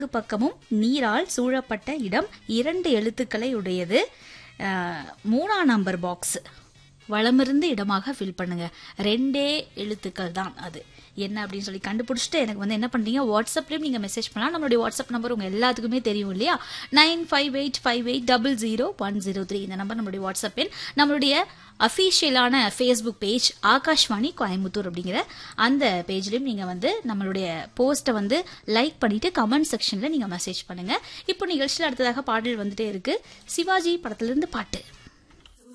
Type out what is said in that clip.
பக்கமும் நீரால் சூழப்பட்ட இடம் இரண்டு எழுத்துக்களை உடையது அஹ், மூணாம் நம்பர் பாக்ஸ் வளமிருந்து இடமாக ஃபில் பண்ணுங்க ரெண்டே எழுத்துக்கள் தான் அது என்ன அப்படின்னு சொல்லி கண்டுபிடிச்சிட்டு எனக்கு வந்து என்ன பண்றீங்க வாட்ஸ்அப்லயும் நீங்க மெசேஜ் பண்ணலாம் நம்மளுடைய வாட்ஸ்அப் நம்பர் உங்க எல்லாத்துக்குமே தெரியும் இல்லையா nine five eight five eight double zero one zero three இந்த நம்பர் நம்மளுடைய வாட்ஸ்அப் எண் நம்மளுடைய அஃபீஷியலான ஃபேஸ்புக் பேஜ் ஆகாஷ்வாணி கோயம்புத்தூர் அப்படிங்கிற அந்த பேஜ்லயும் நீங்க வந்து நம்மளுடைய போஸ்ட்டை வந்து லைக் பண்ணிட்டு கமெண்ட் செக்ஷன்ல நீங்க மெசேஜ் பண்ணுங்க இப்போ நிகழ்ச்சியில் அடுத்ததாக பாடல் வந்துட்டே இருக்கு சிவாஜி படத்துல இருந்து பாட்டு